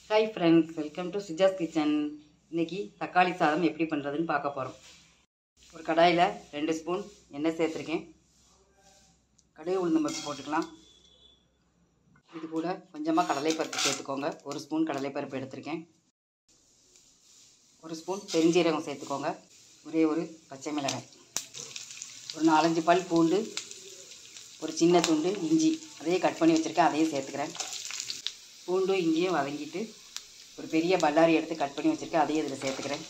hi friends welcome to Suja's kitchen இன்னைக்கு தக்காளி சாதம் எப்படி பண்ணுறதுன்னு பார்க்க போகிறோம் ஒரு கடாயில் ரெண்டு ஸ்பூன் எண்ணெய் சேர்த்துருக்கேன் கடுகு உளுந்தம் பருப்பு போட்டுக்கலாம் இது கூட கொஞ்சமாக கடலைப்பருப்பு சேர்த்துக்கோங்க ஒரு ஸ்பூன் கடலைப்பருப்பு எடுத்திருக்கேன் ஒரு ஸ்பூன் பெருஞ்சீரகம் சேர்த்துக்கோங்க ஒரே ஒரு பச்சை மிளகாய் ஒரு நாலஞ்சு பல் பூண்டு ஒரு சின்ன துண்டு இஞ்சி அதையே கட் பண்ணி வச்சுருக்கேன் அதையும் சேர்த்துக்கிறேன் பூண்டும் இஞ்சியும் வதங்கிட்டு ஒரு பெரிய பல்லாரி எடுத்து கட் பண்ணி வச்சுருக்கேன் அதையும் இதில் சேர்த்துக்கிறேன்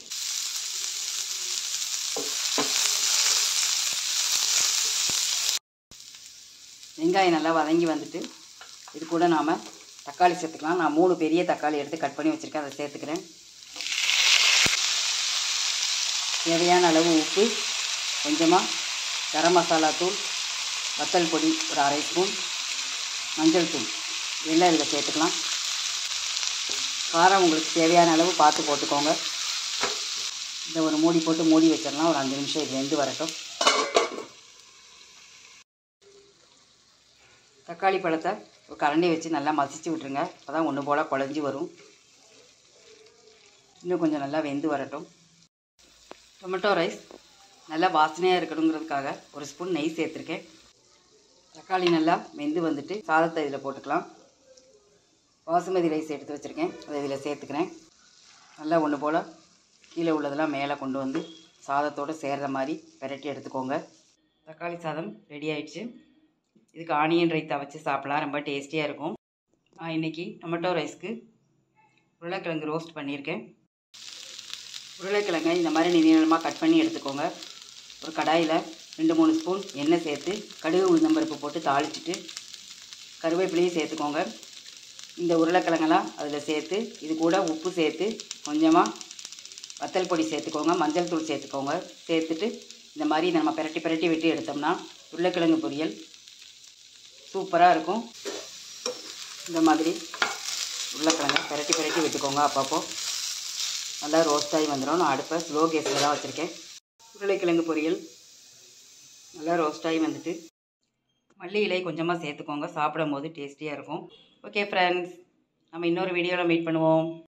வெங்காயம் நல்லா வதங்கி வந்துட்டு இது கூட நாம் தக்காளி சேர்த்துக்கலாம் நான் மூணு பெரிய தக்காளி எடுத்து கட் பண்ணி வச்சுருக்கேன் அதை சேர்த்துக்கிறேன் தேவையான அளவு உப்பு கொஞ்சமாக கரம் மசாலா தூள் வத்தல் பொடி ஒரு அரை ஸ்பூன் மஞ்சள் தூள் இதெல்லாம் இதில் சேர்த்துக்கலாம் காரம் உங்களுக்கு தேவையான அளவு பார்த்து போட்டுக்கோங்க இந்த ஒரு மூடி போட்டு மூடி வச்சிடலாம் ஒரு அஞ்சு நிமிஷம் இது வெந்து வரட்டும் தக்காளி பழத்தை ஒரு கரண்டி வச்சு நல்லா மசிச்சு விட்ருங்க அப்போ தான் ஒன்று போல் குழஞ்சி வரும் இன்னும் கொஞ்சம் நல்லா வெந்து வரட்டும் டொமேட்டோ ரைஸ் நல்லா வாசனையாக இருக்கணுங்கிறதுக்காக ஒரு ஸ்பூன் நெய் சேர்த்துருக்கேன் தக்காளி நல்லா வெந்து வந்துட்டு சாதத்தை இதில் போட்டுக்கலாம் பாசுமதி ரைஸ் எடுத்து வச்சுருக்கேன் அதை இதில் சேர்த்துக்கிறேன் நல்லா ஒன்று போல் கீழே உள்ளதெல்லாம் மேலே கொண்டு வந்து சாதத்தோடு சேர்கிற மாதிரி பெரட்டி எடுத்துக்கோங்க தக்காளி சாதம் ரெடி ஆயிடுச்சு இதுக்கு ஆனியன் ரைத்தா வச்சு சாப்பிட்லாம் ரொம்ப டேஸ்டியாக இருக்கும் நான் இன்றைக்கி டொமேட்டோ ரைஸ்க்கு உருளைக்கிழங்கு ரோஸ்ட் பண்ணியிருக்கேன் உருளைக்கிழங்கை இந்த மாதிரி நீளமாக கட் பண்ணி எடுத்துக்கோங்க ஒரு கடாயில் ரெண்டு மூணு ஸ்பூன் எண்ணெய் சேர்த்து கடுகு உளுந்தம்பருப்பு போட்டு தாளிச்சிட்டு கருவேப்பிலையும் சேர்த்துக்கோங்க இந்த உருளைக்கிழங்கெல்லாம் அதில் சேர்த்து இது கூட உப்பு சேர்த்து கொஞ்சமாக வத்தல் பொடி சேர்த்துக்கோங்க மஞ்சள் தூள் சேர்த்துக்கோங்க சேர்த்துட்டு இந்த மாதிரி நம்ம பிரட்டி பிரட்டி விட்டு எடுத்தோம்னா உருளைக்கிழங்கு பொரியல் சூப்பராக இருக்கும் இந்த மாதிரி உருளைக்கிழங்க பிரட்டி பிரட்டி விட்டுக்கோங்க அப்பப்போ நல்லா ரோஸ்ட் ஆகி வந்துடும் நான் அடுப்பை ஸ்லோ கேஸில் தான் வச்சுருக்கேன் உருளைக்கிழங்கு பொரியல் நல்லா ரோஸ்ட் ஆகி வந்துட்டு மல்லி இலை கொஞ்சமாக சேர்த்துக்கோங்க சாப்பிடும் போது டேஸ்டியாக இருக்கும் ஓகே ஃப்ரெண்ட்ஸ் நம்ம இன்னொரு வீடியோவில் மீட் பண்ணுவோம்